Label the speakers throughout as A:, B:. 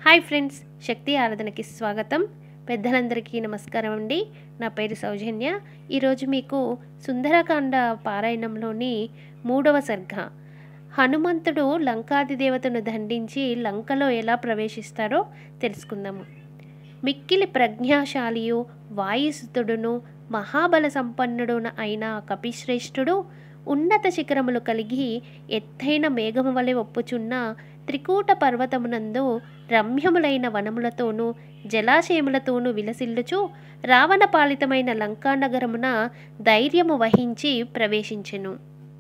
A: hi friends శక్తి ఆరాధనకి స్వాగతం పెద్దలందరికీ నమస్కారం అండి నా పేరు సౌజన్య ఈరోజు మీకు సుందరకాండ పారాయణంలోని మూడవ సర్గ హనుమంతుడు లంకాది దేవతను దండించి లంకలో ఎలా ప్రవేశిస్తారో తెలుసుకుందాము మిక్కిలి ప్రజ్ఞాశాలియు వాయుసుతుడును మహాబల సంపన్నుడున అయిన ఆ కపిశ్రేష్ఠుడు ఉన్నత శిఖరములు కలిగి ఎత్తైన మేఘము వలె ఒప్పుచున్న త్రికూట పర్వతమునందు రమ్యములైన వనములతోనూ జలాశయములతోనూ విలసిల్లుచు రావణ పాలితమైన లంకానగరమున ధైర్యము వహించి ప్రవేశించెను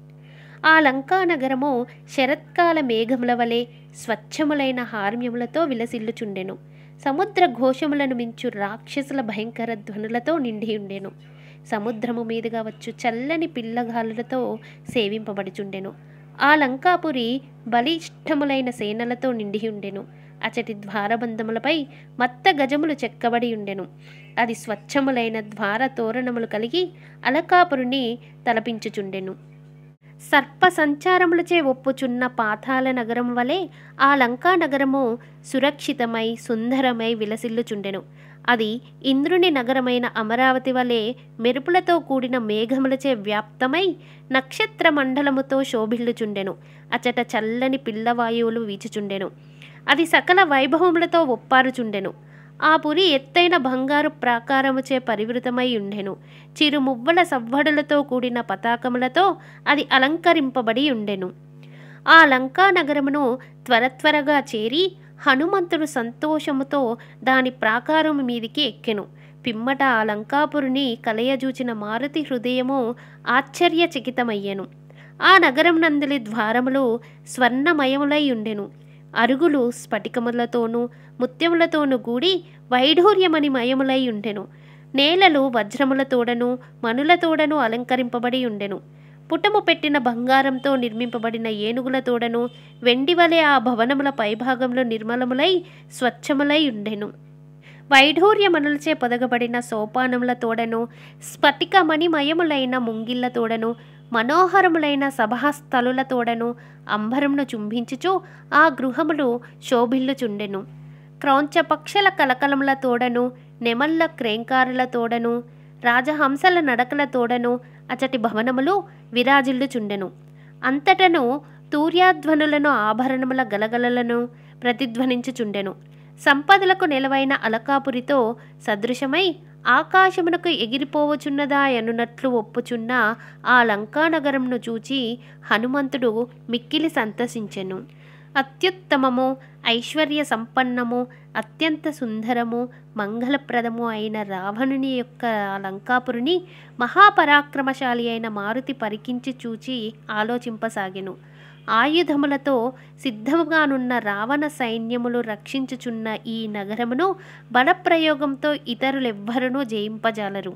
A: ఆ లంకానగరము శరత్కాల మేఘముల వలె స్వచ్ఛములైన హార్మ్యములతో విలసిల్లుచుండెను సముద్ర ఘోషములను మించు రాక్షసుల భయంకర ధ్వనులతో నిండి ఉండెను సముద్రము మీదుగా వచ్చు చల్లని పిల్లగాలులతో సేవింపబడుచుండెను ఆ లంకాపురి బలిష్టములైన సేనలతో నిండి ఉండెను అచటి ద్వారబంధములపై మత్త గజములు చెక్కబడి ఉండెను అది స్వచ్ఛములైన ద్వార తోరణములు కలిగి అలకాపురిని తలపించుచుండెను సర్ప సంచారములచే ఒప్పుచున్న పాతాల నగరం వలె ఆ లంకా నగరము సురక్షితమై సుందరమై విలసిల్లుచుండెను అది ఇంద్రుని నగరమైన అమరావతి వలె మెరుపులతో కూడిన మేఘములచే వ్యాప్తమై నక్షత్ర మండలముతో శోభిల్లుచుండెను అచట చల్లని పిల్లవాయువులు వీచుచుండెను అది సకల వైభవములతో ఒప్పారుచుండెను ఆ పురి ఎత్తైన బంగారు ప్రాకారముచే పరివృతమై ఉండెను చిరు మువ్వల సవ్వడులతో కూడిన పతాకములతో అది అలంకరింపబడి ఉండెను ఆ లంకా నగరమును త్వర త్వరగా చేరి హనుమంతుడు సంతోషముతో దాని ప్రాకారము మీదికి పిమ్మట ఆ లంకాపురిని కలయజూచిన మారుతి హృదయము ఆశ్చర్యచకితమయ్యెను ఆ నగరం నందలి ద్వారములు స్వర్ణమయములై ఉండెను అరుగులు స్ఫటికములతోనూ ముత్యములతోనూ కూడి వైఢూర్యమని మయములై ఉండెను నేలలు వజ్రములతోడను మనులతోడను అలంకరింపబడి ఉండెను పుటము పెట్టిన బంగారంతో నిర్మింపబడిన ఏనుగులతోడను వెండి వలె ఆ భవనముల పైభాగంలో నిర్మలములై స్వచ్ఛములై ఉండెను వైఢూర్యమనులచే పొదగబడిన సోపానములతోడను స్ఫటికమణిమయములైన ముంగిళ్లతోడను మనోహరములైన సభాస్థలులతోడను అంబరమును చుంభించుచు ఆ గృహములు శోభిల్లుచుండెను క్రౌంచపక్షల కలకలములతోడను నెమళ్ళ క్రేంకారులతోడను రాజహంసల నడకలతోడను అచటి భవనములు విరాజిల్లుచుండెను అంతటను తూర్యాధ్వనులను ఆభరణముల గలగలలను ప్రతిధ్వనించుచుండెను సంపదలకు నిలవైన అలకాపురితో సదృశమై ఆకాశమునకు ఎగిరిపోవచున్నదా అనునట్లు ఒప్పుచున్న ఆ లంకానగరంను చూచి హనుమంతుడు మిక్కిలి సంతసించెను అత్యుత్తమము ఐశ్వర్య సంపన్నము అత్యంత సుందరము మంగళప్రదము అయిన రావణుని యొక్క ఆ లంకాపురిని మహాపరాక్రమశాలి అయిన మారుతి పరికించి చూచి ఆలోచింపసాగెను ఆయుధములతో సిద్ధముగానున్న రావణ సైన్యములు రక్షించుచున్న ఈ నగరమును బలప్రయోగంతో ఇతరులెవ్వరూ జయింపజాలరు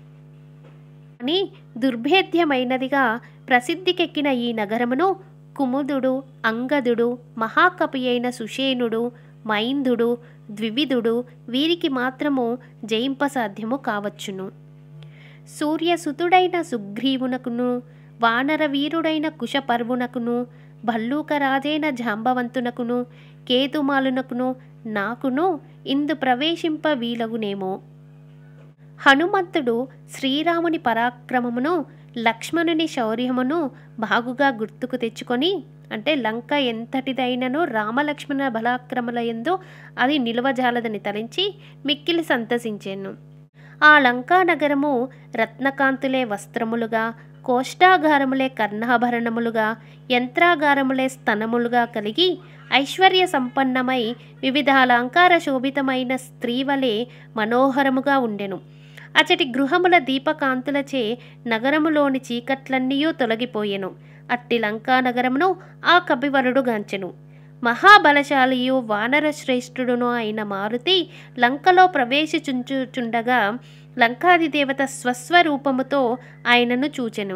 A: అని దుర్భేద్యమైనదిగా ప్రసిద్ధికెక్కిన ఈ నగరమును కుముదుడు అంగదుడు మహాకవి అయిన సుషేనుడు మైందుడు ద్వివిధుడు వీరికి మాత్రము జయింపసాధ్యము కావచ్చును సూర్యసుతుడైన సుగ్రీవునకును వానర వీరుడైన కుశపర్వునకును భల్లూకరాజైన జాంబవంతునకును కేతుమాలునకును నాకును ఇందు ప్రవేశింప వీలగునేమో హనుమంతుడు శ్రీరాముని పరాక్రమమును లక్ష్మణుని శౌర్యమును బాగుగా గుర్తుకు తెచ్చుకొని అంటే లంక ఎంతటిదైనను రామలక్ష్మణ బలాక్రముల ఎందు అది నిలువజాలదని తలంచి మిక్కిలి సంతసించాను ఆ లంకా నగరము రత్నకాంతులే వస్త్రములుగా కోష్టాగారములే కర్ణాభరణములుగా యంత్రాగారములే స్తనములుగా కలిగి ఐశ్వర్య సంపన్నమై వివిధ అలంకార శోభితమైన స్త్రీ వలె మనోహరముగా ఉండెను అచటి గృహముల దీపకాంతులచే నగరములోని చీకట్లన్నీయూ తొలగిపోయెను అట్టి లంకా నగరమును ఆ కపివరుడు గాంచెను మహాబలశాలియు వానర శ్రేష్ఠుడును అయిన మారుతి లంకలో ప్రవేశించుచుండగా లంకాది దేవత స్వస్వరూపముతో ఆయనను చూచెను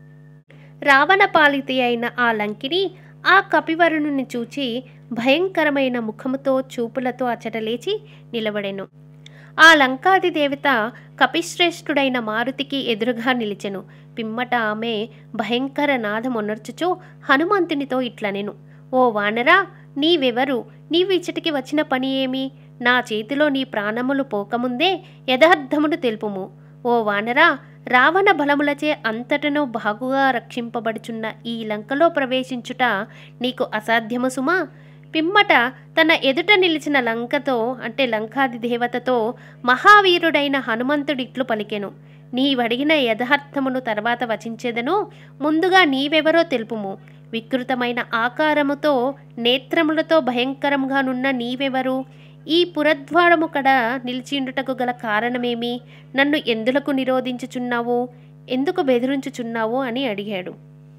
A: రావణ పాలితి అయిన ఆ లంకిని ఆ కపివరుణుని చూచి భయంకరమైన ముఖముతో చూపులతో అచట లేచి నిలబడెను ఆ లంకాది దేవత కపిశ్రేష్ఠుడైన మారుతికి ఎదురుగా నిలిచెను పిమ్మట ఆమె భయంకర నాదమునర్చుచు హనుమంతునితో ఇట్లనెను ఓ వానరా నీవెవరు నీవు ఇచ్చటికి వచ్చిన పని ఏమి నా చేతిలో నీ ప్రాణములు పోకముందే యథార్థమును తెలుపుము ఓ వానరా రావణ బలములచే అంతటను బాగుగా రక్షింపబడుచున్న ఈ లంకలో ప్రవేశించుట నీకు అసాధ్యము సుమా పిమ్మట తన ఎదుట నిలిచిన లంకతో అంటే లంకాది దేవతతో మహావీరుడైన హనుమంతుడిట్లు పలికెను నీవడిగిన యథార్థమును తర్వాత వచించెదను ముందుగా నీవెవరో తెలుపుము వికృతమైన ఆకారముతో నేత్రములతో భయంకరంగానున్న నీవెవరు ఈ పురద్వారము కడ నిలిచిండుటకు గల కారణమేమి నన్ను ఎందులకు నిరోధించుచున్నావు ఎందుకు బెదిరించుచున్నావు అని అడిగాడు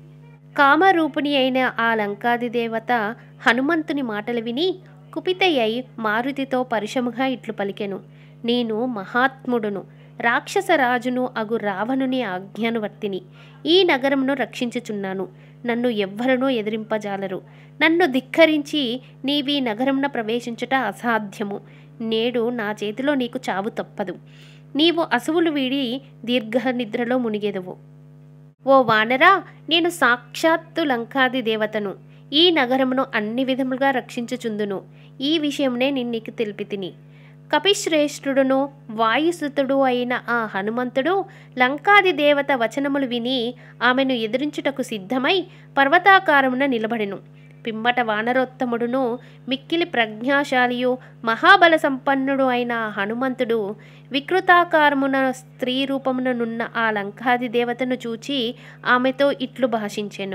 A: కామరూపిణి అయిన ఆ లంకాది దేవత హనుమంతుని మాటలు విని కుపితయ్యై మారుతితో పరుషముగా ఇట్లు పలికెను నేను మహాత్ముడును రాక్షస రాజును అగు రావణుని ఆజ్ఞానువర్తిని ఈ నగరమును రక్షించుచున్నాను నన్ను ఎవ్వరనూ ఎదిరింపజాలరు నన్ను ధిక్కరించి నీవీ నగరమున ప్రవేశించుట అసాధ్యము నేడు నా చేతిలో నీకు చావు తప్పదు నీవు అసువులు వీడి దీర్ఘ నిద్రలో మునిగెదవు ఓ వానరా నేను సాక్షాత్తు లంకాది దేవతను ఈ నగరమును అన్ని విధములుగా రక్షించుచుందును ఈ విషయమునే నేను నీకు తెలిపి తిని కపిశ్రేష్ఠుడును వాయుసుతుడు అయిన ఆ హనుమంతుడు లంకాది దేవత వచనములు విని ఆమెను ఎదిరించుటకు సిద్ధమై పర్వతాకారమున నిలబడెను పిమ్మట వానరోత్తముడును మిక్కిలి ప్రజ్ఞాశాలియు మహాబల సంపన్నుడు అయిన ఆ హనుమంతుడు వికృతాకారమున స్త్రీ రూపముననున్న ఆ లంకాది దేవతను చూచి ఆమెతో ఇట్లు భాషించెను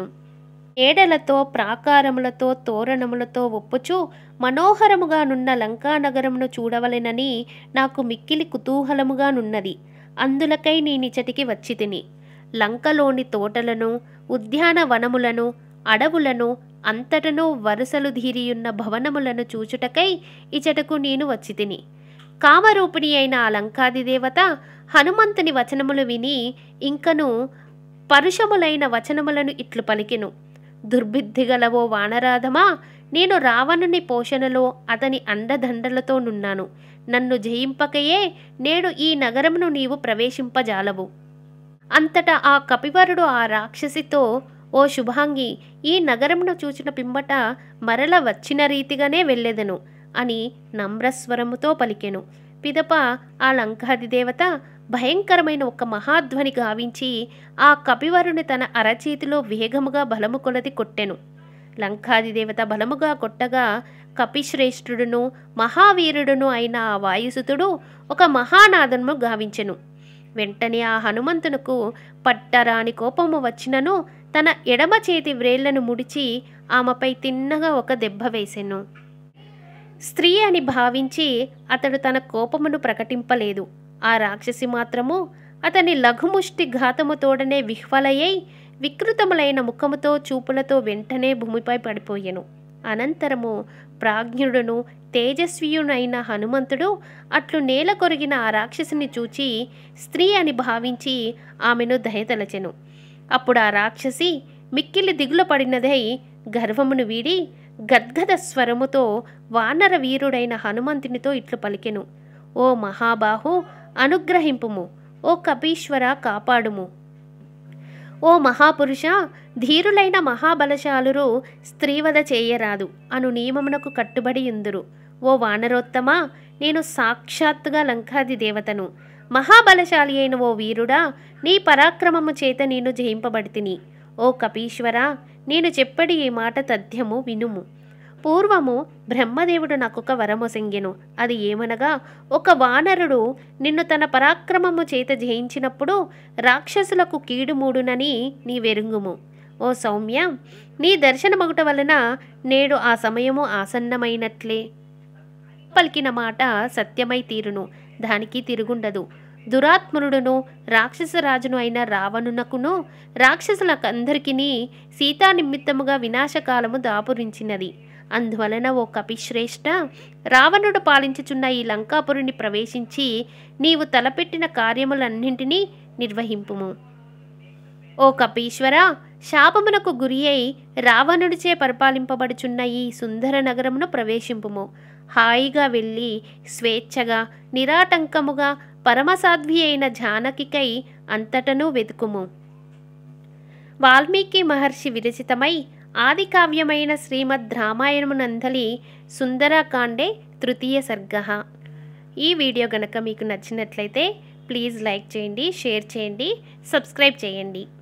A: ఏడలతో ప్రాకారములతో తోరణములతో ఒప్పుచు మనోహరముగానున్న లంకానగరమును చూడవలెనని నాకు మిక్కిలి కుతూహలముగానున్నది అందులకై నేనిచటికి వచ్చి తిని లంకలోని తోటలను ఉద్యానవనములను అడవులను అంతటను వరుసలు ధీరియున్న భవనములను చూచుటకై ఇచటకు నేను వచ్చి తిని కామరూపిణి అయిన ఆ లంకాది దేవత హనుమంతుని వచనములు విని ఇంకను పరుషములైన వచనములను ఇట్లు పలికెను దుర్బుద్ధిగలవో వానరాధమా నేను రావణుని పోషణలో అతని అండదండలతో నున్నాను నన్ను జయింపకయే నేడు ఈ నగరమును నీవు ప్రవేశింపజాలవు అంతటా ఆ కపివరుడు ఆ రాక్షసితో ఓ శుభాంగి ఈ నగరమును చూచిన పిమ్మట మరల వచ్చిన రీతిగానే వెళ్ళెదను అని నమ్రస్వరముతో పలికెను పిదప ఆ లంకాది దేవత భయంకరమైన ఒక మహాధ్వని గావించి ఆ కపివరుని తన అరచేతిలో వేగముగా బలము కొలది కొట్టెను లంకాది దేవత బలముగా కొట్టగా కపిశ్రేష్ఠుడును మహావీరుడును అయిన ఆ వాయుసుతుడు ఒక మహానాదము గావించెను వెంటనే ఆ హనుమంతునకు పట్టరాని కోపము వచ్చినను తన ఎడమ చేతి వ్రేళ్లను ముడిచి ఆమెపై తిన్నగా ఒక దెబ్బ వేసెను స్త్రీ అని భావించి అతడు తన కోపమును ప్రకటింపలేదు ఆ రాక్షసి మాత్రము అతని లఘుముష్టి ఘాతముతోడనే విహ్వలయ్యై వికృతములైన ముఖముతో చూపులతో వెంటనే భూమిపై పడిపోయెను అనంతరము ప్రాజ్ఞుడును తేజస్వియునైన హనుమంతుడు అట్లు నేల కొరిగిన ఆ రాక్షసిని చూచి స్త్రీ అని భావించి ఆమెను దయతలచెను అప్పుడు ఆ రాక్షసి మిక్కిలి దిగులు పడినదై గర్వమును వీడి గద్గద స్వరముతో వానర వీరుడైన హనుమంతునితో ఇట్లు పలికెను ఓ మహాబాహు అనుగ్రహింపుము ఓ కపీశ్వర కాపాడుము ఓ మహాపురుష ధీరులైన మహాబలశాలురు స్త్రీవధ చేయరాదు అను నియమమునకు కట్టుబడి ఉందురు ఓ వానరోత్తమ నేను సాక్షాత్తుగా లంకాది దేవతను మహాబలశాలి అయిన ఓ వీరుడా నీ పరాక్రమము చేత నేను జయింపబడితిని ఓ కపీశ్వర నేను చెప్పడి ఈ మాట తథ్యము వినుము పూర్వము బ్రహ్మదేవుడు నాకొక వరమొసంగెను అది ఏమనగా ఒక వానరుడు నిన్ను తన పరాక్రమము చేత జయించినప్పుడు రాక్షసులకు కీడుమూడునని నీ వెరుంగుము ఓ సౌమ్య నీ దర్శనమగుట వలన నేడు ఆ సమయము ఆసన్నమైనట్లే పలికిన మాట సత్యమై తీరును దానికి తిరుగుండదు దురాత్మనుడును రాక్షసరాజును అయిన రావణునకును రాక్షసులకందరికీ సీతా నిమిత్తముగా వినాశకాలము దాపురించినది అందువలన ఓ కపిశ్రేష్ఠ రావణుడు పాలించుచున్న ఈ లంకాపురిని ప్రవేశించి నీవు తలపెట్టిన కార్యములన్నింటినీ నిర్వహింపుము ఓ కపీశ్వర శాపమునకు గురి అయి రావణుడిచే పరిపాలింపబడుచున్న ఈ సుందర నగరమును ప్రవేశింపుము హాయిగా వెళ్ళి స్వేచ్ఛగా నిరాటంకముగా పరమసాధ్వి అయిన జానకికై అంతటను వెతుకుము వాల్మీకి మహర్షి విరచితమై ఆది కావ్యమైన శ్రీమద్ రామాయణమునందలి సుందరకాండే తృతీయ సర్గ ఈ వీడియో గనక మీకు నచ్చినట్లయితే ప్లీజ్ లైక్ చేయండి షేర్ చేయండి సబ్స్క్రైబ్ చేయండి